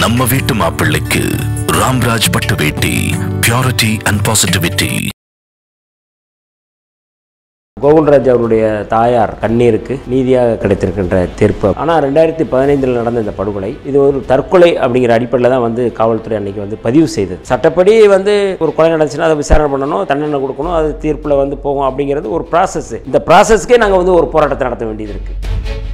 நம்ம வீட்டு மாப்பிள்ளைக்கு ராம்ராஜ் பட்டு வேட்டி பியூரிட்டி அண்ட் பாசிட்டிவிட்டி கோகுல்ராஜ் அவருடைய தாயார் கண்ணீருக்கு நீதியாக கிடைத்திருக்கின்ற தீர்ப்பு ஆனால் ரெண்டாயிரத்தி பதினைந்தில் நடந்த இந்த படுகொலை இது ஒரு தற்கொலை அப்படிங்கிற அடிப்படையில் தான் வந்து காவல்துறை அன்னைக்கு வந்து பதிவு செய்தது சட்டப்படி வந்து ஒரு கொலை நடந்துச்சுன்னா அதை விசாரணை பண்ணணும் தண்டனை கொடுக்கணும் அது தீர்ப்பில் வந்து போகும் அப்படிங்கிறது ஒரு ப்ராசஸ் இந்த ப்ராசஸ்க்கே நாங்கள் வந்து ஒரு போராட்டத்தை நடத்த வேண்டியது இருக்குது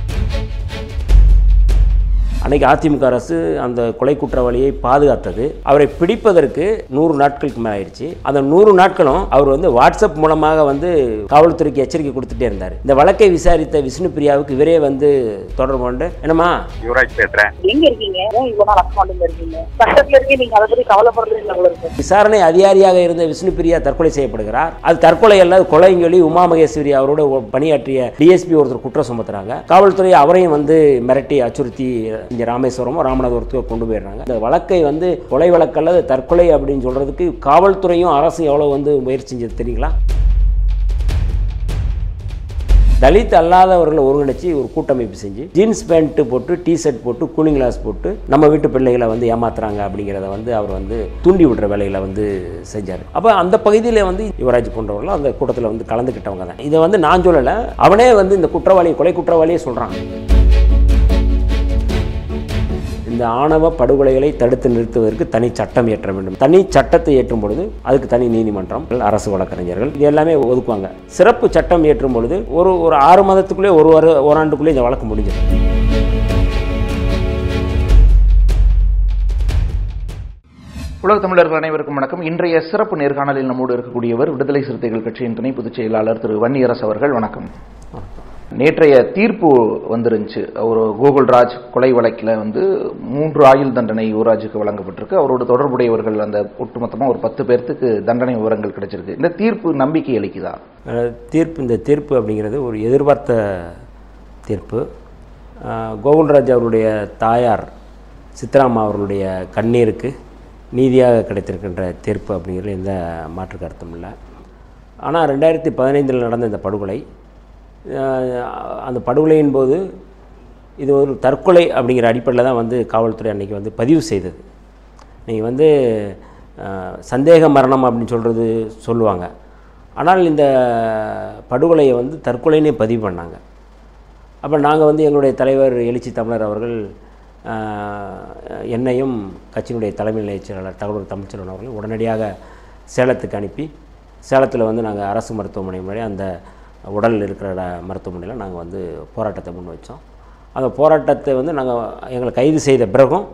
அன்னைக்கு அதிமுக அரசு அந்த கொலை குற்றவாளியை பாதுகாத்தது அவரை பிடிப்பதற்கு நூறு நாட்களுக்கு மேலே ஆயிடுச்சு அந்த நூறு நாட்களும் அவர் வந்து வாட்ஸ்அப் மூலமாக வந்து காவல்துறைக்கு எச்சரிக்கை கொடுத்துட்டே இருந்தார் இந்த வழக்கை விசாரித்த விஷ்ணு பிரியாவுக்கு இவரே வந்து தொடர்பு கொண்டு என்னம்மா யுவராஜ் பேசுறேன் எங்க இருக்கீங்க ஏன் இவ்வளவு நாள் அக்கௌண்ட்ல இருக்கீங்க கஷ்டத்துல இருக்கீங்க நீங்க அதை பத்தி கவலைப்படுறது இல்லை உங்களுக்கு விசாரணை அதிகாரியாக இருந்த விஷ்ணு பிரியா தற்கொலை செய்யப்படுகிறார் அது தற்கொலை அல்ல கொலைன்னு சொல்லி உமா மகேஸ்வரி அவரோட ஒ- பணியாற்றிய டிஎஸ்பி ஒருத்தர் குற்றம் சுமத்துறாங்க காவல்துறை அவரையும் வந்து மிரட்டி அச்சுறுத்தி இங்கே ராமேஸ்வரமோ ராமநாதபுரத்துக்கோ கொண்டு போயிடுறாங்க இந்த வழக்கை வந்து கொலை வழக்கு அல்லது தற்கொலை அப்படின்னு சொல்றதுக்கு காவல்துறையும் அரசும் எவ்வளோ வந்து முயற்சி செஞ்சது தெரியுங்களா தலித் அல்லாதவர்களை ஒருங்கிணைச்சு ஒரு கூட்டமைப்பு செஞ்சு ஜீன்ஸ் பேண்ட் போட்டு டி ஷர்ட் போட்டு கூலிங் கிளாஸ் போட்டு நம்ம வீட்டு பிள்ளைகளை வந்து ஏமாத்துறாங்க அப்படிங்கிறத வந்து அவர் வந்து தூண்டி விடுற வேலைகளை வந்து செஞ்சார் அப்போ அந்த பகுதியில் வந்து யுவராஜ் போன்றவர்கள் அந்த கூட்டத்தில் வந்து கலந்துக்கிட்டவங்க தான் இதை வந்து நான் சொல்லலை அவனே வந்து இந்த குற்றவாளி கொலை குற்றவாளியே சொல்கிறான் இந்த ஆணவ படுகொலைகளை தடுத்து நிறுத்துவதற்கு தனி சட்டம் இயற்ற வேண்டும் தனி சட்டத்தை இயற்றும் பொழுது அதுக்கு தனி நீதிமன்றம் அரசு வழக்கறிஞர்கள் இது எல்லாமே ஒதுக்குவாங்க சிறப்பு சட்டம் இயற்றும் பொழுது ஒரு ஒரு ஆறு மாதத்துக்குள்ளே ஒரு ஒரு ஓராண்டுக்குள்ளே இந்த வழக்கு முடிஞ்சிடும் உலக தமிழர்கள் அனைவருக்கும் வணக்கம் இன்றைய சிறப்பு நேர்காணலில் நம்மோடு இருக்கக்கூடியவர் விடுதலை சிறுத்தைகள் கட்சியின் துணை பொதுச் செயலாளர் திரு வன்னியரசு அவர்கள் வணக்கம் நேற்றைய தீர்ப்பு வந்துருந்துச்சு ஒரு கோகுல்ராஜ் கொலை வழக்கில் வந்து மூன்று ஆயுள் தண்டனை யுவராஜுக்கு வழங்கப்பட்டிருக்கு அவரோட தொடர்புடையவர்கள் அந்த ஒட்டுமொத்தமாக ஒரு பத்து பேர்த்துக்கு தண்டனை விவரங்கள் கிடைச்சிருக்கு இந்த தீர்ப்பு நம்பிக்கை அளிக்குதா அஹ் தீர்ப்பு இந்த தீர்ப்பு அப்படிங்கிறது ஒரு எதிர்பார்த்த தீர்ப்பு அஹ் கோகுல்ராஜ் அவருடைய தாயார் சித்ராமா அவர்களுடைய கண்ணீருக்கு நீதியாக கிடைத்திருக்கின்ற தீர்ப்பு அப்படிங்கிறது எந்த மாற்று கருத்தும் இல்லை ஆனால் ரெண்டாயிரத்தி பதினைந்தில் நடந்த இந்த படுகொலை அஹ் அந்த படுகொலையின் போது இது ஒரு தற்கொலை அப்படிங்கிற அடிப்படையில் தான் வந்து காவல்துறை அன்னைக்கு வந்து பதிவு செய்தது நீங்கள் வந்து அஹ், சந்தேக மரணம் அப்படின்னு சொல்கிறது சொல்லுவாங்க ஆனால் இந்த படுகொலையை வந்து தற்கொலைனே பதிவு பண்ணாங்க அப்போ நாங்கள் வந்து எங்களுடைய தலைவர் எழுச்சி தமிழர் அவர்கள் ஆஹ், என்னையும் கட்சியினுடைய தலைமை நிலையச் செயலாளர் தகவல் தமிழ்ச்செல்வன் அவர்கள் உடனடியாக சேலத்துக்கு அனுப்பி சேலத்தில் வந்து நாங்கள் அரசு மருத்துவமனை முன்னாடி அந்த உடல் இருக்கிற இட- மருத்துவமனையில் நாங்கள் வந்து போராட்டத்தை முன் வச்சோம் அந்த போராட்டத்தை வந்து நாங்கள் எங்களை கைது செய்த பிறகும்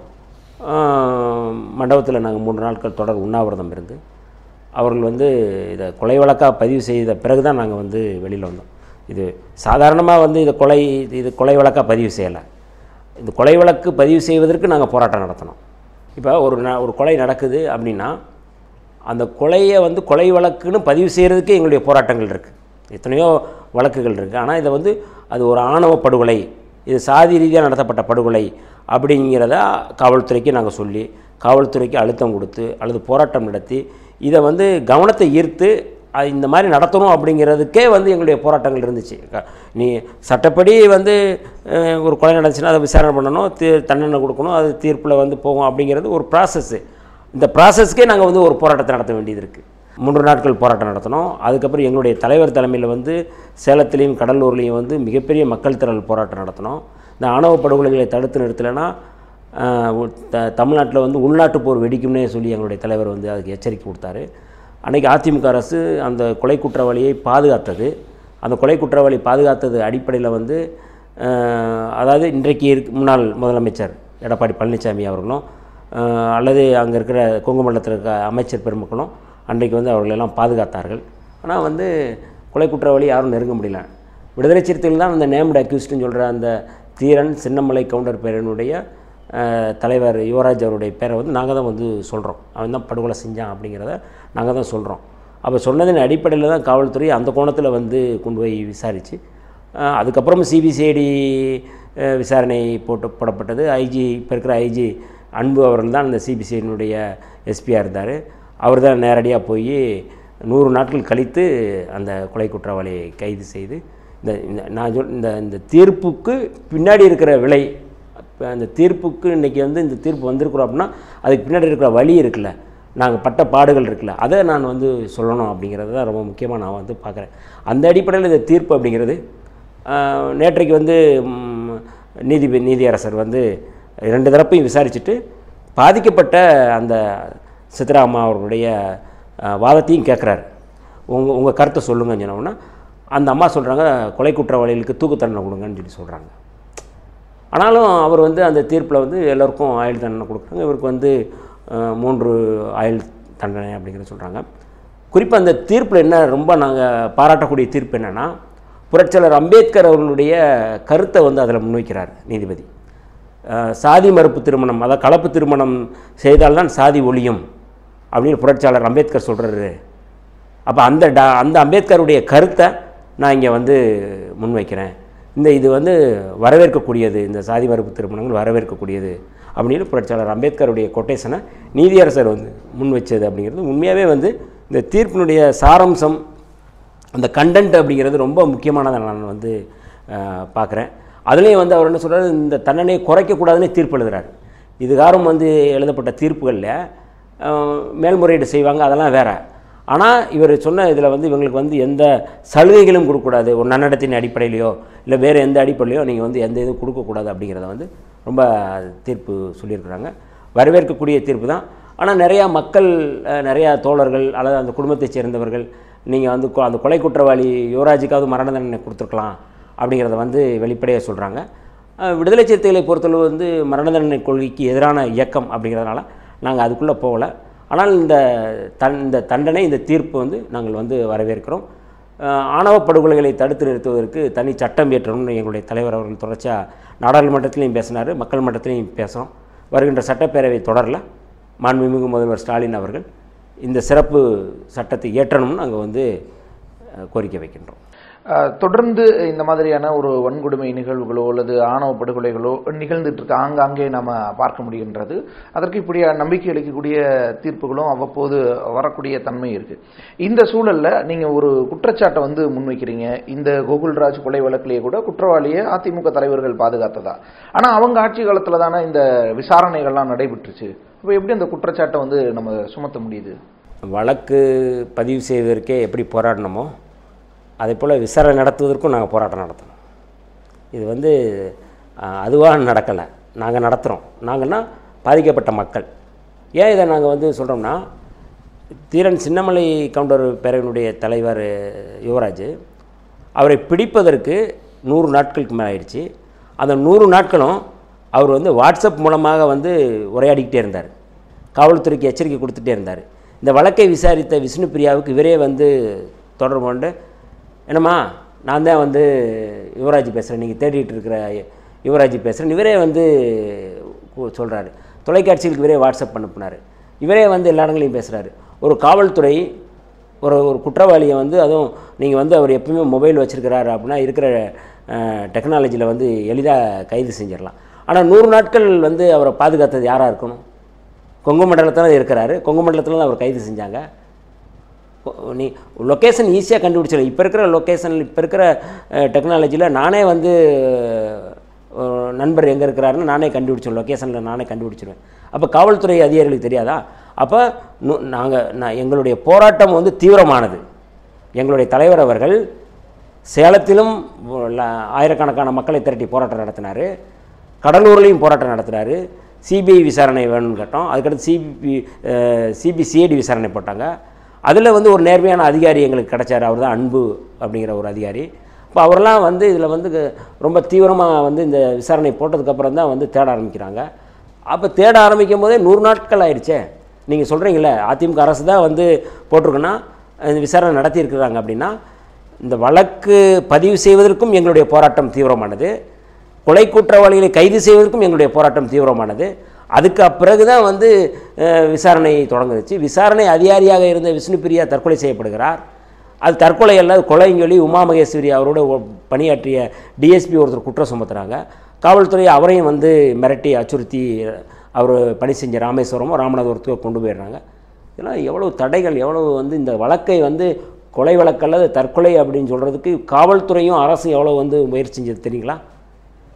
மண்டபத்தில் நாங்கள் மூன்று நாட்கள் தொடர் உண்ணாவிரதம் இருந்து அவர்கள் வந்து இதை கொலை வழக்காக பதிவு செய்த பிறகு தான் நாங்கள் வந்து வெளியில் வந்தோம் இது சாதாரணமாக வந்து இது கொலை இது கொலை வழக்காக பதிவு செய்யலை இந்த கொலை வழக்கு பதிவு செய்வதற்கு நாங்கள் போராட்டம் நடத்தினோம் இப்போ ஒரு ந- ஒரு கொலை நடக்குது அப்படின்னா அந்த கொலையை வந்து கொலை வழக்குன்னு பதிவு செய்கிறதுக்கே எங்களுடைய போராட்டங்கள் இருக்குது எத்தனையோ வழக்குகள் இருக்குது ஆனால் இதை வந்து அது ஒரு ஆணவ படுகொலை இது சாதி ரீதியாக நடத்தப்பட்ட படுகொலை அப்படிங்கிறத காவல்துறைக்கு நாங்கள் சொல்லி காவல்துறைக்கு அழுத்தம் கொடுத்து அல்லது போராட்டம் நடத்தி இதை வந்து கவனத்தை ஈர்த்து அஹ், இந்த மாதிரி நடத்தணும் அப்படிங்கிறதுக்கே வந்து எங்களுடைய போராட்டங்கள் இருந்துச்சு க- நீ சட்டப்படி வந்து அஹ், ஒரு கொலை நடந்துச்சுன்னா அதை விசாரணை பண்ணணும் தீ தண்டனை கொடுக்கணும் அது தீர்ப்பில் வந்து போகும் அப்படிங்கிறது ஒரு ப்ராசஸ்ஸு இந்த ப்ராசஸ்க்கே நாங்கள் வந்து ஒரு போராட்டத்தை நடத்த வேண்டியது இருக்குது மூன்று நாட்கள் போராட்டம் நடத்தினோம் அதுக்கப்புறம் எங்களுடைய தலைவர் தலைமையில் வந்து சேலத்திலையும் கடலூர்லேயும் வந்து மிகப்பெரிய மக்கள் திரள் போராட்டம் நடத்தினோம் இந்த ஆணவ படுகொலைகளை தடுத்து நிறுத்தலைன்னா ஆஹ், உ- த தமிழ்நாட்டில் வந்து உள்நாட்டு போர் வெடிக்கும்னே சொல்லி எங்களுடைய தலைவர் வந்து அதுக்கு எச்சரிக்கை கொடுத்தாரு அன்றைக்கி அதிமுக அரசு அந்த கொலை குற்றவாளியை பாதுகாத்தது அந்த கொலை குற்றவாளி பாதுகாத்தது அடிப்படையில் வந்து ஆஹ், அதாவது இன்றைக்கு இருக் முன்னாள் முதலமைச்சர் எடப்பாடி பழனிசாமி அவர்களும் ஆஹ், அல்லது அங்கே இருக்கிற கொங்கு மண்டலத்தில் இருக்க அமைச்சர் பெருமக்களும் அன்றைக்கு வந்து அவர்களெல்லாம் பாதுகாத்தார்கள் ஆனால் வந்து கொலை குற்றவாளி யாரும் நெருங்க முடியல விடுதலை சிறுத்தைகள் தான் அந்த நேம்டு அக்யூஸ்ட்னு சொல்கிற அந்த தீரன் சின்னமலை கவுண்டர் பேரனுடைய அஹ், தலைவர் யுவராஜ் அவருடைய பேரை வந்து நாங்கள் தான் வந்து சொல்கிறோம் அவன் தான் படுகொலை செஞ்சான் அப்படிங்கிறத நாங்கள் தான் சொல்கிறோம் அப்போ சொன்னதின் அடிப்படையில் தான் காவல்துறை அந்த கோணத்தில் வந்து கொண்டு போய் விசாரித்து அதுக்கப்புறம் சிபிசிஐடி விசாரணை போட்டு போடப்பட்டது ஐஜி இப்போ இருக்கிற ஐஜி அன்பு அவர்கள் தான் அந்த சிபிசிஐடியினுடைய எஸ்பியாக இருந்தார் அவர் தான் நேரடியாக போய் நூறு நாட்கள் கழித்து அந்த கொலை குற்றவாளியை கைது செய்து இந்த இந்த நான் சொல் இந்த இந்த தீர்ப்புக்கு பின்னாடி இருக்கிற விலை இப்போ அந்த தீர்ப்புக்கு இன்றைக்கி வந்து இந்த தீர்ப்பு வந்திருக்கிறோம் அப்படின்னா அதுக்கு பின்னாடி இருக்கிற வழி இருக்குல்ல நாங்கள் பட்ட பாடுகள் இருக்குல்ல அதை நான் வந்து சொல்லணும் அப்படிங்கிறது தான் ரொம்ப முக்கியமாக நான் வந்து பார்க்குறேன் அந்த அடிப்படையில் இந்த தீர்ப்பு அப்படிங்கிறது ஆஹ், நேற்றைக்கு வந்து ம், நீதிபதி நீதியரசர் வந்து இரண்டு தரப்பையும் விசாரிச்சுட்டு பாதிக்கப்பட்ட அந்த சித்தராமா அவர்களுடைய ஆஹ், வாதத்தையும் கேட்குறாரு உங்கள் உங்கள் கருத்தை சொல்லுங்கன்னு சொன்னோம்னா அந்த அம்மா சொல்கிறாங்க கொலை குற்றவாளிகளுக்கு தூக்கு தண்டனை கொடுங்கன்னு சொல்லி சொல்கிறாங்க ஆனாலும் அவர் வந்து அந்த தீர்ப்பில் வந்து எல்லோருக்கும் ஆயுள் தண்டனை கொடுக்குறாங்க இவருக்கு வந்து அஹ், மூன்று ஆயுள் தண்டனை அப்படிங்கிறத சொல்கிறாங்க குறிப்பாக அந்த தீர்ப்பில் என்ன ரொம்ப நாங்கள் பாராட்டக்கூடிய தீர்ப்பு என்னென்னா புரட்சியாளர் அம்பேத்கர் அவர்களுடைய கருத்தை வந்து அதில் முன்வைக்கிறார் நீதிபதி அஹ், சாதி மறுப்பு திருமணம் அதாவது கலப்பு திருமணம் செய்தால்தான் சாதி ஒழியும் அப்படின்னு புரட்சியாளர் அம்பேத்கர் சொல்கிறாரு அப்போ அந்த டா அந்த அம்பேத்கருடைய கருத்தை நான் இங்கே வந்து முன்வைக்கிறேன் இந்த இது வந்து வரவேற்கக்கூடியது இந்த சாதி மறுப்பு திருமணங்கள் வரவேற்கக்கூடியது அப்படின்னு புரட்சியாளர் அம்பேத்கருடைய கொட்டேஷனை நீதியரசர் வந்து முன் வச்சது அப்படிங்கிறது உண்மையாகவே வந்து இந்த தீர்ப்பினுடைய சாராம்சம் அந்த கண்டென்ட் அப்படிங்கிறது ரொம்ப முக்கியமானதை நான் வந்து பார்க்குறேன் அதுலேயும் வந்து அவர் என்ன சொல்றாரு இந்த தண்டனையை குறைக்கக்கூடாதுன்னு தீர்ப்பு எழுதுறாரு இதுகாரும் வந்து எழுதப்பட்ட தீர்ப்புகளில் அஹ், மேல்முறையீடு செய்வாங்க அதெல்லாம் வேற ஆனால் இவர் சொன்ன இதில் வந்து இவங்களுக்கு வந்து எந்த சலுகைகளும் கொடுக்கக்கூடாது ஒரு நன்னடத்தின் அடிப்படையிலையோ இல்லை வேறு எந்த அடிப்படையிலையோ நீங்கள் வந்து எந்த இதுவும் கொடுக்கக்கூடாது அப்படிங்கிறத வந்து ரொம்ப தீர்ப்பு சொல்லியிருக்கிறாங்க வரவேற்கக்கூடிய தீர்ப்பு தான் ஆனால் நிறையா மக்கள் அஹ், நிறையா தோழர்கள் அல்லது அந்த குடும்பத்தைச் சேர்ந்தவர்கள் நீங்கள் வந்து கொ- அந்த கொலை குற்றவாளி யுவராஜுக்காவது மரண தண்டனை கொடுத்துருக்கலாம் அப்படிங்கிறத வந்து வெளிப்படையாக சொல்கிறாங்க விடுதலை சிறுத்தைகளை பொறுத்தளவு வந்து மரண தண்டனை கொள்கைக்கு எதிரான இயக்கம் அப்படிங்கிறதுனால நாங்கள் அதுக்குள்ளே போகல ஆனால் இந்த தன் இந்த தண்டனை இந்த தீர்ப்பு வந்து நாங்கள் வந்து வரவேற்கிறோம் அஹ், ஆணவ படுகொலைகளை தடுத்து நிறுத்துவதற்கு தனி சட்டம் இயற்றணும்னு எங்களுடைய தலைவர் அவர்கள் தொடர்ச்சியாக நாடாளுமன்றத்திலையும் பேசினார் மக்கள் மன்றத்திலையும் பேசுகிறோம் வருகின்ற சட்டப்பேரவை தொடரில் மாண்புமிகு முதல்வர் ஸ்டாலின் அவர்கள் இந்த சிறப்பு சட்டத்தை இயற்றணும்னு நாங்கள் வந்து அஹ், கோரிக்கை வைக்கின்றோம் அஹ், தொடர்ந்து இந்த மாதிரியான ஒரு வன்கொடுமை நிகழ்வுகளோ அல்லது ஆணவ படுகொலைகளோ நிகழ்ந்துட்டு இருக்க ஆங்காங்கே நாம பார்க்க முடிகின்றது அதற்கு இப்படி நம்பிக்கை அளிக்கக்கூடிய தீர்ப்புகளும் அவ்வப்போது வரக்கூடிய தன்மை இருக்கு இந்த சூழல்ல நீங்க ஒரு குற்றச்சாட்டை வந்து முன்வைக்கிறீங்க இந்த கோகுல்ராஜ் கொலை வழக்கிலேயே கூட குற்றவாளியை அதிமுக தலைவர்கள் பாதுகாத்ததா ஆனா அவங்க ஆட்சி காலத்துல தானே இந்த விசாரணைகள்லாம் நடைபெற்றுச்சு அப்ப எப்படி அந்த குற்றச்சாட்டை வந்து நம்ம சுமத்த முடியுது வழக்கு பதிவு செய்வதற்கே எப்படி போராடினோமோ அதே போல் விசாரணை நடத்துவதற்கும் நாங்கள் போராட்டம் நடத்தணும் இது வந்து அதுவாக நடக்கலை நாங்கள் நடத்துகிறோம் நாங்கன்னா பாதிக்கப்பட்ட மக்கள் ஏன் இதை நாங்கள் வந்து சொல்கிறோம்னா தீரன் சின்னமலை கவுண்டர் பேரவையினுடைய தலைவர் யுவராஜ் அவரை பிடிப்பதற்கு நூறு நாட்களுக்கு மேலே ஆயிடுச்சு அந்த நூறு நாட்களும் அவர் வந்து வாட்ஸ்அப் மூலமாக வந்து உரையாடிக்கிட்டே இருந்தார் காவல்துறைக்கு எச்சரிக்கை கொடுத்துட்டே இருந்தார் இந்த வழக்கை விசாரித்த விஷ்ணுபிரியாவுக்கு இவரே வந்து தொடர்பு கொண்டு என்னம்மா நான் தான் வந்து யுவராஜ் பேசுகிறேன் நீங்கள் தேடிட்டு இருக்கிற யுவராஜ் பேசுகிறேன் இவரே வந்து சொல்கிறாரு தொலைக்காட்சிகளுக்கு இவரே வாட்ஸ்அப் அனுப்புனார் இவரே வந்து எல்லா இடங்களையும் பேசுகிறாரு ஒரு காவல்துறை ஒரு ஒரு குற்றவாளியை வந்து அதுவும் நீங்கள் வந்து அவர் எப்பவுமே மொபைல் வச்சுருக்கிறாரு அப்படின்னா இருக்கிற டெக்னாலஜியில் வந்து எளிதாக கைது செஞ்சிடலாம் ஆனால் நூறு நாட்கள் வந்து அவரை பாதுகாத்தது யாராக இருக்கணும் கொங்கு மண்டலத்தில் தான் இருக்கிறாரு கொங்கு மண்டலத்தில் தான் அவர் கைது செஞ்சாங்க கொ- நீ லொக்கேஷன் ஈஸியாக கண்டுபிடிச்சிடலாம் இப்போ இருக்கிற லொக்கேஷன் இப்போ இருக்கிற டெக்னாலஜியில் நானே வந்து அஹ், நண்பர் எங்கே இருக்கிறாருன்னு நானே கண்டுபிடிச்சிடுவேன் லொக்கேஷனில் நானே கண்டுபிடிச்சிடுவேன் அப்போ காவல்துறை அதிகாரிகளுக்கு தெரியாதா அப்போ நாங்கள் நான் எங்களுடைய போராட்டம் வந்து தீவிரமானது எங்களுடைய தலைவர் அவர்கள் சேலத்திலும் ல- ஆயிரக்கணக்கான மக்களை திரட்டி போராட்டம் நடத்தினார் கடலூர்லேயும் போராட்டம் நடத்தினார் சிபிஐ விசாரணை வேணும்னு கேட்டோம் அதுக்கடுத்து சிபி சிபிசிஐடி விசாரணை போட்டாங்க அதில் வந்து ஒரு நேர்மையான அதிகாரி எங்களுக்கு கிடைச்சார் அவர் தான் அன்பு அப்படிங்கிற ஒரு அதிகாரி இப்போ அவரெல்லாம் வந்து இதில் வந்து க- ரொம்ப தீவிரமாக வந்து இந்த விசாரணை போட்டதுக்கப்புறம் தான் வந்து தேட ஆரம்பிக்கிறாங்க அப்போ தேட ஆரம்பிக்கும் போதே நூறு நாட்கள் ஆயிடுச்சே நீங்கள் சொல்கிறீங்களே அதிமுக அரசு தான் வந்து போட்டிருக்குன்னா இந்த விசாரணை நடத்தியிருக்கிறாங்க அப்படின்னா இந்த வழக்கு பதிவு செய்வதற்கும் எங்களுடைய போராட்டம் தீவிரமானது கொலை குற்றவாளிகளை கைது செய்வதற்கும் எங்களுடைய போராட்டம் தீவிரமானது அதுக்கு பிறகு தான் வந்து அஹ், விசாரணை தொடங்குச்சு விசாரணை அதிகாரியாக இருந்த விஷ்ணுபிரியா தற்கொலை செய்யப்படுகிறார் அது தற்கொலை அல்ல அது கொலைன்னு சொல்லி உமா மகேஸ்வரி அவரோட ஒ- பணியாற்றிய டிஎஸ்பி ஒருத்தர் குற்றம் சுமத்துறாங்க காவல்துறை அவரையும் வந்து மிரட்டி அச்சுறுத்தி அவர் பணி செஞ்ச ராமேஸ்வரமோ ராமநாதபுரத்துக்கோ கொண்டு போயிடுறாங்க இதெல்லாம் எவ்வளவு தடைகள் எவ்வளவு வந்து இந்த வழக்கை வந்து கொலை வழக்கு அல்லது தற்கொலை அப்படின்னு சொல்கிறதுக்கு காவல்துறையும் அரசும் எவ்வளோ வந்து முயற்சி செஞ்சது தெரியுங்களா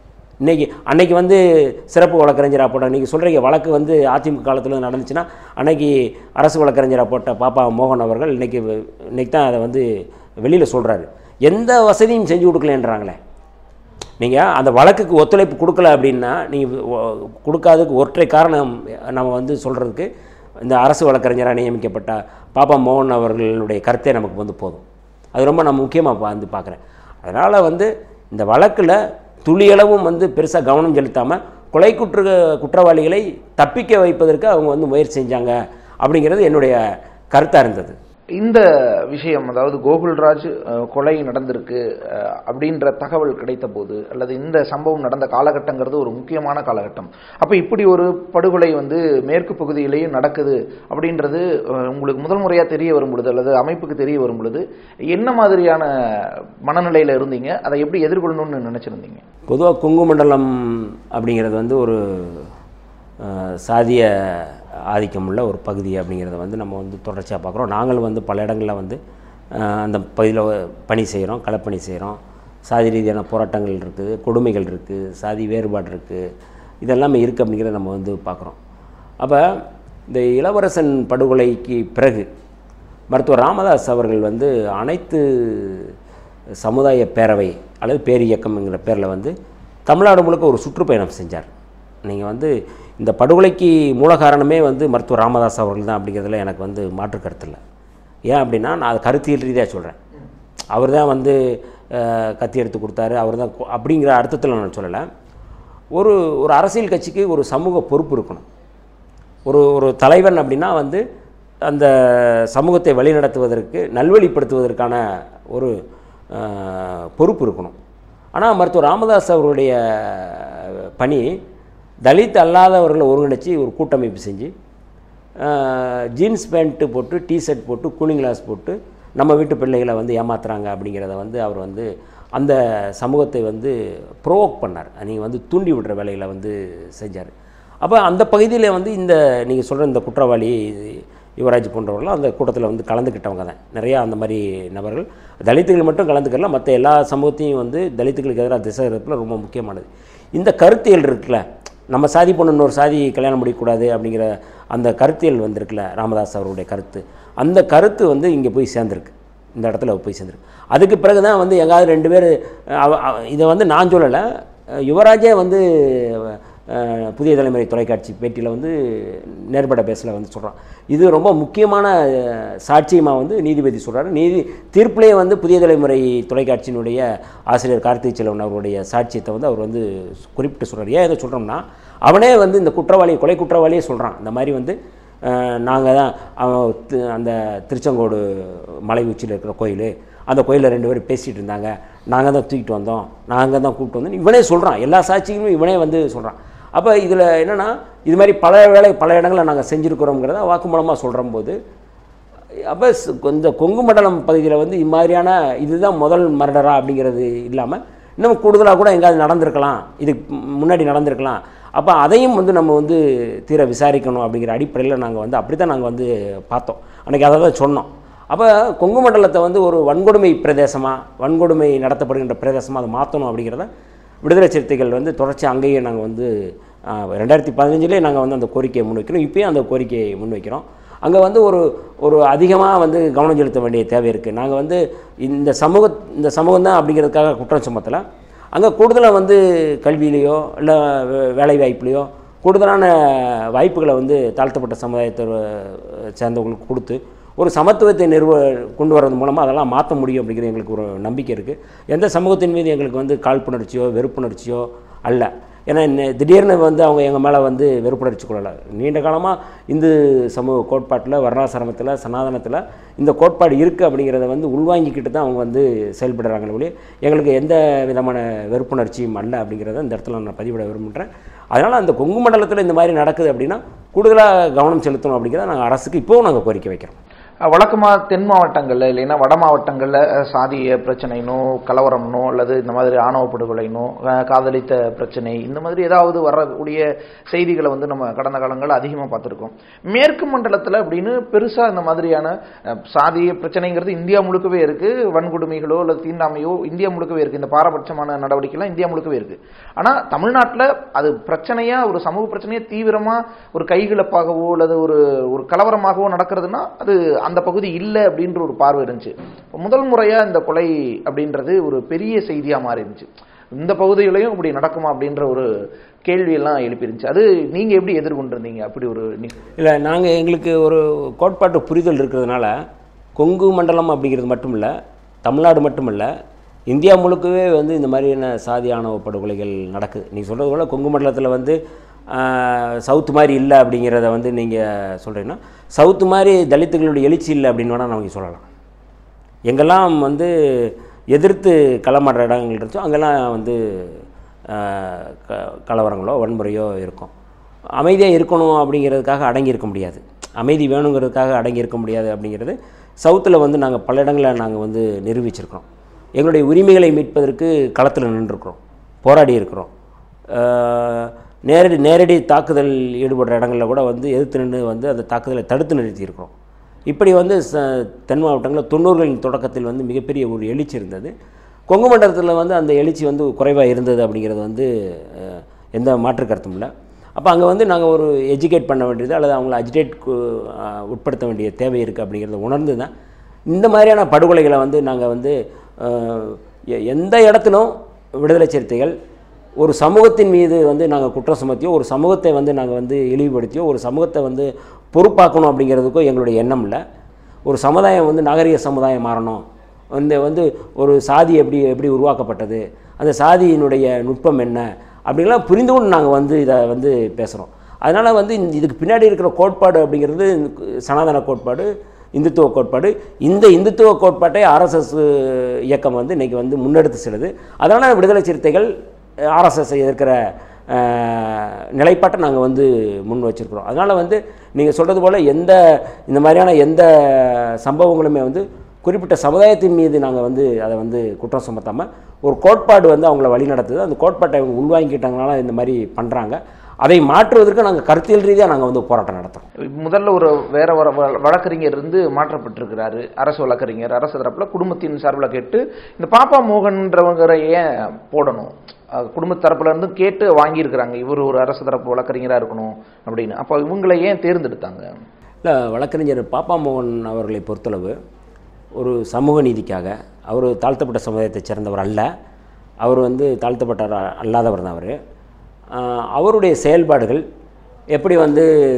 இன்றைக்கி அன்னைக்கு வந்து சிறப்பு வழக்கறிஞராக போட்ட நீங்கள் சொல்கிறீங்க வழக்கு வந்து அதிமுக காலத்தில் நடந்துச்சுன்னா அன்னைக்கு அரசு வழக்கறிஞராக போட்ட பாப்பா மோகன் அவர்கள் இன்னைக்கு இன்னைக்கு தான் அதை வந்து வெளியில் சொல்கிறாரு எந்த வசதியும் செஞ்சு கொடுக்கலன்றாங்களே நீங்கள் அந்த வழக்குக்கு ஒத்துழைப்பு கொடுக்கல அப்படின்னா நீங்கள் கொடுக்காததுக்கு ஒற்றை காரணம் நம்ம வந்து சொல்கிறதுக்கு இந்த அரசு வழக்கறிஞராக நியமிக்கப்பட்ட பாப்பா மோகன் அவர்களுடைய கருத்தே நமக்கு வந்து போதும் அது ரொம்ப நான் முக்கியமாக வந்து பார்க்குறேன் அதனால் வந்து இந்த வழக்கில் துளியளவும் வந்து பெருசாக கவனம் செலுத்தாமல் கொலை குற்ற குற்றவாளிகளை தப்பிக்க வைப்பதற்கு அவங்க வந்து முயற்சி செஞ்சாங்க அப்படிங்கிறது என்னுடைய கருத்தாக இருந்தது இந்த விஷயம் அதாவது கோகுல்ராஜ் அஹ், கொலை நடந்திருக்கு அஹ், அப்படின்ற தகவல் கிடைத்த போது அல்லது இந்த சம்பவம் நடந்த காலகட்டங்கிறது ஒரு முக்கியமான காலகட்டம் அப்ப இப்படி ஒரு படுகொலை வந்து மேற்கு பகுதியிலேயும் நடக்குது அப்படின்றது அஹ், உங்களுக்கு முதல் முறையா தெரிய வரும் பொழுது அல்லது அமைப்புக்கு தெரிய வரும் பொழுது என்ன மாதிரியான மனநிலையில இருந்தீங்க அதை எப்படி எதிர்கொள்ளணும்னு நினைச்சிருந்தீங்க பொதுவாக குங்கு மண்டலம் அப்படிங்கிறது வந்து ஒரு அஹ், சாதிய ஆதிக்கமுள்ள ஒரு பகுதி அப்படிங்கிறத வந்து நம்ம வந்து தொடர்ச்சியாக பார்க்குறோம் நாங்கள் வந்து பல இடங்களில் வந்து அஹ், அந்த பகுதியில் பணி செய்கிறோம் களப்பணி செய்கிறோம் சாதி ரீதியான போராட்டங்கள் இருக்குது கொடுமைகள் இருக்குது சாதி வேறுபாடு இருக்குது இதெல்லாமே இருக்குது அப்படிங்கிறத நம்ம வந்து பார்க்குறோம் அப்போ இந்த இளவரசன் படுகொலைக்கு பிறகு மருத்துவர் ராமதாஸ் அவர்கள் வந்து அனைத்து சமுதாய பேரவை அல்லது பேரியக்கம்ங்கிற பேரில் வந்து தமிழ்நாடு முழுக்க ஒரு சுற்றுப்பயணம் செஞ்சார் நீங்கள் வந்து இந்த படுகொலைக்கு மூல காரணமே வந்து மருத்துவர் ராமதாஸ் அவர்கள் தான் அப்படிங்கிறதுல எனக்கு வந்து மாற்று கருத்து இல்லை ஏன் அப்படின்னா நான் அது கருத்தியல் ரீதியாக சொல்கிறேன் அவர் தான் வந்து அஹ், கத்தி எடுத்து கொடுத்தாரு அவர் தான் கொ- அப்படிங்கிற அர்த்தத்தில் நான் சொல்லலை ஒரு ஒரு அரசியல் கட்சிக்கு ஒரு சமூக பொறுப்பு இருக்கணும் ஒரு ஒரு தலைவன் அப்படின்னா வந்து அந்த சமூகத்தை வழிநடத்துவதற்கு நல்வழிப்படுத்துவதற்கான ஒரு அஹ், பொறுப்பு இருக்கணும் ஆனால் மருத்துவர் ராமதாஸ் அவருடைய பணி தலித் அல்லாதவர்களை ஒருங்கிணைச்சு ஒரு கூட்டமைப்பு செஞ்சு அஹ், ஜீன்ஸ் பேண்ட்டு போட்டு டிஷர்ட் போட்டு கூலிங் கிளாஸ் போட்டு நம்ம வீட்டு பிள்ளைகளை வந்து ஏமாத்துறாங்க அப்படிங்கிறத வந்து அவர் வந்து அந்த சமூகத்தை வந்து ப்ரோவோக் பண்ணார் நீங்கள் வந்து தூண்டி விடுற வேலைகளை வந்து செஞ்சார் அப்போ அந்த பகுதியில் வந்து இந்த நீங்கள் சொல்கிற இந்த குற்றவாளி யுவராஜ் போன்றவர்கள் அந்த கூட்டத்தில் வந்து கலந்துக்கிட்டவங்க தான் நிறையா அந்த மாதிரி நபர்கள் தலித்துகள் மட்டும் கலந்துக்கல மற்ற எல்லா சமூகத்தையும் வந்து தலித்துகளுக்கு எதிராக திசை இருப்பில் ரொம்ப முக்கியமானது இந்த கருத்தியல் இருக்குல்ல நம்ம சாதி பொண்ணு இன்னொரு சாதி கல்யாணம் முடிக்கக்கூடாது அப்படிங்கிற அந்த கருத்தியல் வந்திருக்குல்ல ராமதாஸ் அவருடைய கருத்து அந்த கருத்து வந்து இங்கே போய் சேர்ந்துருக்கு இந்த இடத்துல போய் சேர்ந்துருக்கு அதுக்கு பிறகு தான் வந்து எங்காவது ரெண்டு பேர் அவ- அவ- இதை வந்து நான் சொல்லலை யுவராஜே வந்து அஹ், புதிய தலைமுறை தொலைக்காட்சி பேட்டியில் வந்து நேர்பட பேசல வந்து சொல்கிறான் இது ரொம்ப முக்கியமான அஹ், சாட்சியமாக வந்து நீதிபதி சொல்கிறாரு நீதி தீர்ப்புலேயே வந்து புதிய தலைமுறை தொலைக்காட்சியினுடைய ஆசிரியர் கார்த்திக் செல்வன் அவருடைய சாட்சியத்தை வந்து அவர் வந்து குறிப்பிட்டு சொல்கிறார் ஏன் இதை சொல்கிறோம்னா அவனே வந்து இந்த குற்றவாளி கொலை குற்றவாளியே சொல்கிறான் இந்த மாதிரி வந்து நாங்கள் தான் அவன் தி- அந்த திருச்செங்கோடு மலை உச்சியில் இருக்கிற கோயில் அந்த கோயிலில் ரெண்டு பேரும் பேசிகிட்டு இருந்தாங்க நாங்கள் தான் தூக்கிட்டு வந்தோம் நாங்கள் தான் கூப்பிட்டு வந்தோம் இவனே சொல்கிறான் எல்லா சாட்சிகளும் இவனே வந்து சொல்கிறான் அப்போ இதில் என்னென்னா இது மாதிரி பல வேலை பல இடங்களில் நாங்கள் செஞ்சுருக்கிறோங்கிறத வாக்குமூலமாக சொல்கிற போது அப்போ இந்த கொங்கு மண்டலம் பகுதியில் வந்து இம்மாதிரியான இதுதான் முதல் மர்டரா அப்படிங்கிறது இல்லாமல் இன்னும் கூடுதலாக கூட எங்கேயாவது நடந்திருக்கலாம் இதுக்கு முன்னாடி நடந்திருக்கலாம் அப்போ அதையும் வந்து நம்ம வந்து தீர விசாரிக்கணும் அப்படிங்கிற அடிப்படையில் நாங்கள் வந்து அப்படி தான் நாங்கள் வந்து பார்த்தோம் அன்றைக்கி அதை தான் சொன்னோம் அப்போ கொங்கு மண்டலத்தை வந்து ஒரு வன்கொடுமை பிரதேசமாக வன்கொடுமை நடத்தப்படுகின்ற பிரதேசமாக அதை மாற்றணும் அப்படிங்கிறத விடுதலை சிறுத்தைகள் வந்து தொடர்ச்சி அங்கேயே நாங்கள் வந்து ஆஹ், ரெண்டாயிரத்தி பதினஞ்சிலே நாங்கள் வந்து அந்த கோரிக்கையை முன்வைக்கிறோம் இப்போயும் அந்த கோரிக்கையை முன்வைக்கிறோம் அங்கே வந்து ஒரு ஒரு அதிகமாக வந்து கவனம் செலுத்த வேண்டிய தேவை இருக்குது நாங்கள் வந்து இந்த சமூக இந்த சமூகம் தான் அப்படிங்கிறதுக்காக குற்றம் சுமத்தலை அங்கே கூடுதலாக வந்து கல்வியிலையோ இல்லை வேலை வாய்ப்புலையோ கூடுதலான வாய்ப்புகளை வந்து தாழ்த்தப்பட்ட சமுதாயத்தை அஹ், சேர்ந்தவங்களுக்கு கொடுத்து ஒரு சமத்துவத்தை நிறுவ கொண்டு வரது மூலமாக அதெல்லாம் மாற்ற முடியும் அப்படிங்கிற எங்களுக்கு ஒரு நம்பிக்கை இருக்குது எந்த சமூகத்தின் மீது எங்களுக்கு வந்து காழ்ப்புணர்ச்சியோ வெறுப்புணர்ச்சியோ அல்ல ஏன்னா இன்ன- திடீர்னு வந்து அவங்க எங்கள் மேலே வந்து வெறுப்புணர்ச்சி கொள்ளலை நீண்ட காலமாக இந்து சமூக கோட்பாட்டில் வர்ணாசிரமத்தில் சனாதனத்தில் இந்த கோட்பாடு இருக்குது அப்படிங்கிறத வந்து உள்வாங்கிக்கிட்டு தான் அவங்க வந்து செயல்படுறாங்களே ஒழிய எங்களுக்கு எந்த விதமான வெறுப்புணர்ச்சியும் அல்ல அப்படிங்கிறத இந்த இடத்துல நான் பதிவிட விரும்புகிறேன் அதனால் அந்த கொங்கு மண்டலத்தில் இந்த மாதிரி நடக்குது அப்படின்னா கூடுதலாக கவனம் செலுத்தணும் அப்படிங்கிறத நாங்கள் அரசுக்கு இப்போவும் நாங்கள் கோரிக்கை வைக்கிறோம் வழக்கமாக தென் மாவட்டங்களில் இல்லைன்னா வட மாவட்டங்களில் அஹ், சாதிய பிரச்சனைனோ கலவரம்னோ அல்லது இந்த மாதிரி ஆணவ படுகொலைனோ அஹ், காதலித்த பிரச்சனை இந்த மாதிரி ஏதாவது வரக்கூடிய செய்திகளை வந்து நம்ம கடந்த காலங்களில் அதிகமாக பார்த்துருக்கோம் மேற்கு மண்டலத்தில் அப்படின்னு பெருசாக இந்த மாதிரியான அஹ், சாதிய பிரச்சனைங்கிறது இந்தியா முழுக்கவே இருக்கு வன்கொடுமைகளோ அல்லது தீண்டாமையோ இந்தியா முழுக்கவே இருக்கு இந்த பாரபட்சமான நடவடிக்கைலாம் இந்தியா முழுக்கவே இருக்கு ஆனால் தமிழ்நாட்டில் அது பிரச்சனையா ஒரு சமூக பிரச்சனையா தீவிரமா ஒரு கைகிழப்பாகவோ அல்லது ஒரு ஒரு கலவரமாகவோ நடக்கிறதுனா அது அந்த பகுதி இல்லை அப்படின்ற ஒரு பார்வை இருந்துச்சு இப்ப முதல் முறையா இந்த கொலை அப்படின்றது ஒரு பெரிய செய்தியா மாறி இருந்துச்சு இந்த பகுதியிலையும் இப்படி நடக்குமா அப்படின்ற ஒரு கேள்வியெல்லாம் எழுப்பிருந்துச்சு அது நீங்க எப்படி எதிர்கொண்டிருந்தீங்க அப்படி ஒரு நிக- இல்லை நாங்கள் எங்களுக்கு ஒரு கோட்பாட்டு புரிதல் இருக்கிறதுனால கொங்கு மண்டலம் அப்படிங்கிறது மட்டும் இல்லை தமிழ்நாடு மட்டும் இல்லை இந்தியா முழுக்கவே வந்து இந்த மாதிரியான சாதி ஆணவ படுகொலைகள் நடக்குது நீங்கள் சொல்கிறது போல் கொங்கு மண்டலத்தில் வந்து ஆஹ், சவுத் மாதிரி இல்லை அப்படிங்கிறத வந்து நீங்கள் சொல்கிறீங்கன்னா சவுத்து மாதிரி தலித்துகளுடைய எழுச்சி இல்லை அப்படின்னு வேணால் நமக்கு சொல்லலாம் எங்கெல்லாம் வந்து எதிர்த்து களமாடுற இடங்கள் இருந்துச்சோ அங்கெல்லாம் வந்து ஆஹ், க கலவரங்களோ வன்முறையோ இருக்கும் அமைதியாக இருக்கணும் அப்படிங்கிறதுக்காக அடங்கி இருக்க முடியாது அமைதி வேணுங்கிறதுக்காக அடங்கி இருக்க முடியாது அப்படிங்கிறது சவுத்தில் வந்து நாங்கள் பல இடங்களில் நாங்கள் வந்து நிரூபிச்சிருக்கிறோம் எங்களுடைய உரிமைகளை மீட்பதற்கு களத்தில் நின்றுருக்கிறோம் போராடி இருக்கிறோம் ஆஹ், நேரடி நேரடி தாக்குதல் ஈடுபடுற இடங்களில் கூட வந்து எதிர்த்து நின்று வந்து அந்த தாக்குதலை தடுத்து நிறுத்தியிருக்கிறோம் இப்படி வந்து ச தென் மாவட்டங்களில் தொண்ணூறுகளின் தொடக்கத்தில் வந்து மிகப்பெரிய ஒரு எழுச்சி இருந்தது கொங்கு மண்டலத்தில் வந்து அந்த எழுச்சி வந்து குறைவாக இருந்தது அப்படிங்கிறது வந்து அஹ், எந்த மாற்று கருத்தும் இல்லை அப்போ அங்கே வந்து நாங்கள் ஒரு எஜுகேட் பண்ண வேண்டியது அல்லது அவங்கள அஜிடேட் உட்படுத்த வேண்டிய தேவை இருக்குது அப்படிங்கிறத உணர்ந்து தான் இந்த மாதிரியான படுகொலைகளை வந்து நாங்கள் வந்து அஹ், எ- எந்த இடத்திலும் விடுதலை சிறுத்தைகள் ஒரு சமூகத்தின் மீது வந்து நாங்கள் குற்றம் சுமத்தியோ ஒரு சமூகத்தை வந்து நாங்கள் வந்து இழிவுபடுத்தியோ ஒரு சமூகத்தை வந்து பொறுப்பாக்கணும் அப்படிங்கிறதுக்கோ எங்களுடைய எண்ணம் இல்லை ஒரு சமுதாயம் வந்து நாகரிக சமுதாயம் மாறணும் இந்த வந்து ஒரு சாதி எப்படி எப்படி உருவாக்கப்பட்டது அந்த சாதியினுடைய நுட்பம் என்ன அப்படிங்கலாம் புரிந்து கொண்டு நாங்கள் வந்து இதை வந்து பேசுகிறோம் அதனால் வந்து இந்த- இதுக்கு பின்னாடி இருக்கிற கோட்பாடு அப்படிங்கிறது சனாதன கோட்பாடு இந்துத்துவ கோட்பாடு இந்த இந்துத்துவ கோட்பாட்டை ஆர்எஸ்எஸ் இயக்கம் வந்து இன்றைக்கி வந்து முன்னெடுத்து செல்லுது அதனால் விடுதலை சிறுத்தைகள் ஆர்எஸ்எஸ் எதிர்க்கிற அஹ், நிலைப்பாட்டை நாங்கள் வந்து முன் வச்சிருக்கிறோம் அதனால் வந்து நீங்கள் சொல்கிறது போல் எந்த இந்த மாதிரியான எந்த சம்பவங்களுமே வந்து குறிப்பிட்ட சமுதாயத்தின் மீது நாங்கள் வந்து அதை வந்து குற்றம் சுமத்தாமல் ஒரு கோட்பாடு வந்து அவங்கள வழி நடத்துது அந்த கோட்பாட்டை அவங்க உள்வாங்கிக்கிட்டாங்கனால இந்த மாதிரி பண்ணுறாங்க அதை மாற்றுவதற்கு நாங்கள் கருத்தியல் ரீதியாக நாங்கள் வந்து போராட்டம் நடத்துகிறோம் முதல்ல ஒரு வேற ஒரு வ- வழக்கறிஞர் இருந்து மாற்றப்பட்டிருக்கிறாரு அரசு வழக்கறிஞர் அரசு தரப்புல குடும்பத்தின் சார்பில் கேட்டு இந்த பாப்பா மோகன்றவங்கரை ஏன் போடணும் அஹ் குடும்ப தரப்புல இருந்து கேட்டு வாங்கியிருக்கிறாங்க இவர் ஒரு அரசு தரப்பு வழக்கறிஞரா இருக்கணும் அப்படின்னு அப்போ இவங்களை ஏன் தேர்ந்தெடுத்தாங்க இல்லை வழக்கறிஞர் பாப்பா மோகன் அவர்களை பொறுத்தளவு ஒரு சமூக நீதிக்காக அவர் தாழ்த்தப்பட்ட சமுதாயத்தைச் சேர்ந்தவர் அல்ல அவர் வந்து தாழ்த்தப்பட்ட அல்லாதவர் தான் அவர் அவருடைய செயல்பாடுகள் எப்படி வந்து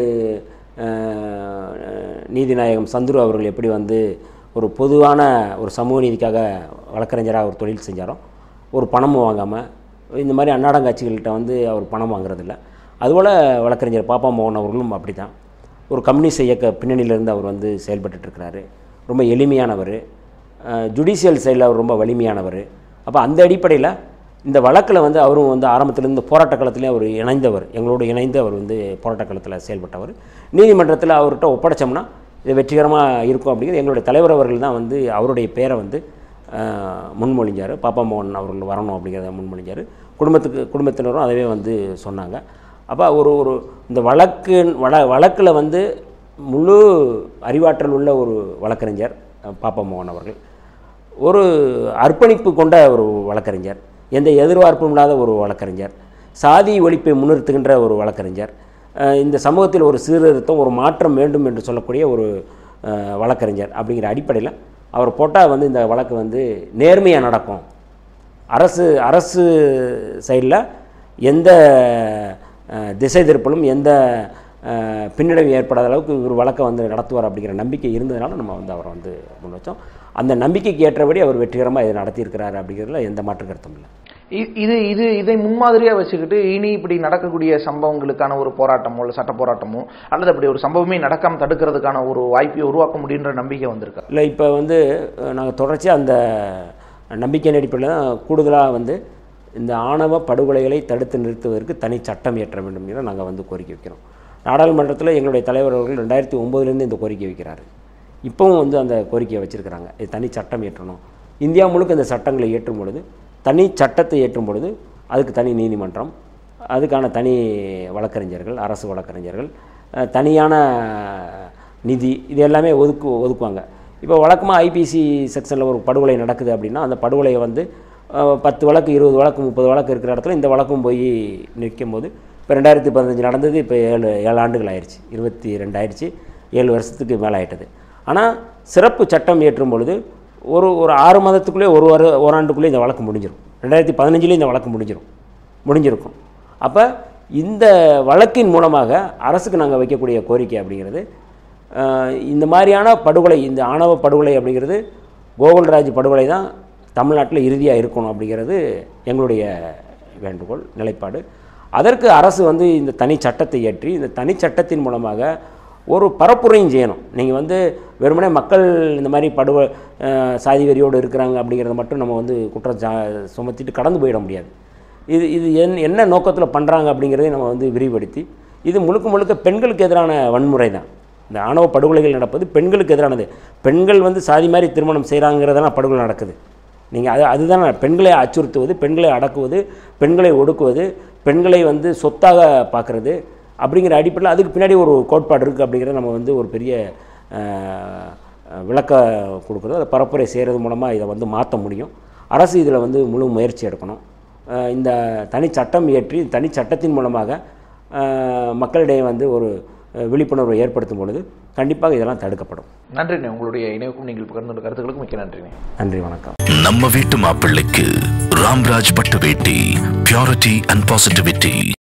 ஆஹ், நீதிநாயகம் சந்துரு அவர்கள் எப்படி வந்து ஒரு பொதுவான ஒரு சமூக நீதிக்காக வழக்கறிஞராக ஒரு தொழில் செஞ்சாரோ ஒரு பணமும் வாங்காமல் இந்த மாதிரி அன்னாடங்காட்சிகள்கிட்ட வந்து அவர் பணம் வாங்குறதில்ல அதுபோல் வழக்கறிஞர் பாப்பா மோகன் அவர்களும் அப்படி தான் ஒரு கம்யூனிஸ்ட் இயக்க பின்னணியிலேருந்து அவர் வந்து செயல்பட்டுட்டு இருக்கிறாரு ரொம்ப எளிமையானவர் ஜுடிஷியல் சைடில் அவர் ரொம்ப வலிமையானவர் அப்போ அந்த அடிப்படையில் இந்த வழக்கில் வந்து அவரும் வந்து ஆரம்பத்திலேருந்து போராட்ட களத்திலே அவர் இணைந்தவர் எங்களோடு இணைந்து அவர் வந்து போராட்ட களத்தில் செயல்பட்டவர் நீதிமன்றத்தில் அவர்கிட்ட ஒப்படைச்சோம்னா இது வெற்றிகரமாக இருக்கும் அப்படிங்கிறது எங்களுடைய தலைவர் அவர்கள் தான் வந்து அவருடைய பேரை வந்து அஹ், முன்மொழிஞ்சார் பாப்பா மோகன் அவர்கள் வரணும் அப்படிங்கிறத முன்மொழிஞ்சார் குடும்பத்துக்கு குடும்பத்தினரும் அதவே வந்து சொன்னாங்க அப்போ ஒரு ஒரு இந்த வழக்கு வழ வழக்கில் வந்து முழு அறிவாற்றல் உள்ள ஒரு வழக்கறிஞர் அஹ், பாப்பா மோகன் அவர்கள் ஒரு அர்ப்பணிப்பு கொண்ட ஒரு வழக்கறிஞர் எந்த எதிர்பார்ப்பும் இல்லாத ஒரு வழக்கறிஞர் சாதி ஒழிப்பை முன்னிறுத்துகின்ற ஒரு வழக்கறிஞர் அஹ் இந்த சமூகத்தில் ஒரு சீர்திருத்தம் ஒரு மாற்றம் வேண்டும் என்று சொல்லக்கூடிய ஒரு அஹ், வழக்கறிஞர் அப்படிங்கிற அடிப்படையில் அவர் போட்டால் வந்து இந்த வழக்கு வந்து நேர்மையாக நடக்கும் அரசு அரசு சைடில் எந்த அஹ், திசை திருப்பலும் எந்த அஹ், பின்னடைவு ஏற்படாத அளவுக்கு இவர் வழக்கை வந்து நடத்துவார் அப்படிங்கிற நம்பிக்கை இருந்ததுனால நம்ம வந்து அவரை வந்து முன் வச்சோம் அந்த நம்பிக்கைக்கு ஏற்றபடி அவர் வெற்றிகரமாக இதை நடத்தியிருக்கிறார் அப்படிங்கிறதுல எந்த மாற்று கருத்தும் இல்லை இ- இது இது இதை முன்மாதிரியா வச்சுக்கிட்டு இனி இப்படி நடக்கக்கூடிய சம்பவங்களுக்கான ஒரு போராட்டமோ இல்லை சட்ட போராட்டமோ அல்லது அப்படி ஒரு சம்பவமே நடக்காம தடுக்கிறதுக்கான ஒரு வாய்ப்பை உருவாக்க முடியுன்ற நம்பிக்கை வந்திருக்கா இல்லை இப்போ வந்து நாங்கள் தொடர்ச்சியாக அந்த நம்பிக்கையின் அடிப்படையில் தான் கூடுதலாக வந்து இந்த ஆணவ படுகொலைகளை தடுத்து நிறுத்துவதற்கு தனி சட்டம் இயற்ற வேண்டும் என்று நாங்கள் வந்து கோரிக்கை வைக்கிறோம் நாடாளுமன்றத்தில் எங்களுடைய தலைவர் அவர்கள் ரெண்டாயிரத்தி ஒம்போதுலேருந்து இந்த கோரிக்கை வைக்கிறார் இப்போவும் வந்து அந்த கோரிக்கையை வச்சுருக்கிறாங்க இது தனி சட்டம் ஏற்றணும் இந்தியா முழுக்க இந்த சட்டங்களை ஏற்றும் பொழுது தனி சட்டத்தை ஏற்றும் பொழுது அதுக்கு தனி நீதிமன்றம் அதுக்கான தனி வழக்கறிஞர்கள் அரசு வழக்கறிஞர்கள் அஹ், தனியான நிதி இது எல்லாமே ஒதுக்கு ஒதுக்குவாங்க இப்போ வழக்கமாக ஐபிசி செக்ஷனில் ஒரு படுகொலை நடக்குது அப்படின்னா அந்த படுகொலையை வந்து அஹ், பத்து வழக்கு இருபது வழக்கு முப்பது வழக்கு இருக்கிற இடத்துல இந்த வழக்கும் போய் நிற்கும் போது இப்போ ரெண்டாயிரத்தி பதினஞ்சு நடந்தது இப்போ ஏழு ஏழு ஆண்டுகள் ஆயிடுச்சு இருபத்தி ரெண்டாயிடுச்சு ஏழு வருஷத்துக்கு மேலே ஆயிட்டது ஆனால் சிறப்பு சட்டம் ஏற்றும் பொழுது ஒரு ஒரு ஆறு மாதத்துக்குள்ளே ஒரு வார ஓராண்டுக்குள்ளே இந்த வழக்கு முடிஞ்சிடும் ரெண்டாயிரத்தி பதினஞ்சுலேயும் இந்த வழக்கு முடிஞ்சிடும் முடிஞ்சிருக்கும் அப்போ இந்த வழக்கின் மூலமாக அரசுக்கு நாங்கள் வைக்கக்கூடிய கோரிக்கை அப்படிங்கிறது அஹ், இந்த மாதிரியான படுகொலை இந்த ஆணவ படுகொலை அப்படிங்கிறது கோகுல்ராஜ் படுகொலை தான் தமிழ்நாட்டில் இறுதியாக இருக்கணும் அப்படிங்கிறது எங்களுடைய வேண்டுகோள் நிலைப்பாடு அதற்கு அரசு வந்து இந்த தனி சட்டத்தை ஏற்றி இந்த தனி சட்டத்தின் மூலமாக ஒரு பரப்புரையும் செய்யணும் நீங்கள் வந்து வெறுமனே மக்கள் இந்த மாதிரி படுகொ அஹ், சாதி வெறியோடு இருக்கிறாங்க அப்படிங்கிறத மட்டும் நம்ம வந்து குற்றம் சா சுமத்திட்டு கடந்து போயிட முடியாது இது இது என் என்ன நோக்கத்தில் பண்ணுறாங்க அப்படிங்கிறதை நம்ம வந்து விரிவுபடுத்தி இது முழுக்க முழுக்க பெண்களுக்கு எதிரான வன்முறை தான் இந்த ஆணவ படுகொலைகள் நடப்பது பெண்களுக்கு எதிரானது பெண்கள் வந்து சாதி மாதிரி திருமணம் செய்கிறாங்கிறதெல்லாம் படுகொலை நடக்குது நீங்கள் அது அதுதான் பெண்களை அச்சுறுத்துவது பெண்களை அடக்குவது பெண்களை ஒடுக்குவது பெண்களை வந்து சொத்தாக பார்க்குறது அப்படிங்கிற அடிப்படையில் அதுக்கு பின்னாடி ஒரு கோட்பாடு இருக்குது அப்படிங்கிறத நம்ம வந்து ஒரு பெரிய அஹ், விளக்க கொடுக்குறது அதை பரப்புரை செய்கிறது மூலமாக இதை வந்து மாற்ற முடியும் அரசு இதில் வந்து முழு முயற்சி எடுக்கணும் அஹ், இந்த தனி சட்டம் இயற்றி தனி சட்டத்தின் மூலமாக அஹ், மக்களிடையே வந்து ஒரு அஹ், விழிப்புணர்வை ஏற்படுத்தும் பொழுது கண்டிப்பாக இதெல்லாம் தடுக்கப்படும் நன்றிண்ணே உங்களுடைய இணைவுக்கும் நீங்கள் பகிர்ந்து கருத்துக்களுக்கும் மிக்க நன்றிண்ணே நன்றி வணக்கம் நம்ம வீட்டு மாப்பிள்ளைக்கு ராம்ராஜ் பட்டு வேட்டி பியூரிட்டி அண்ட் பாசிட்டிவிட்டி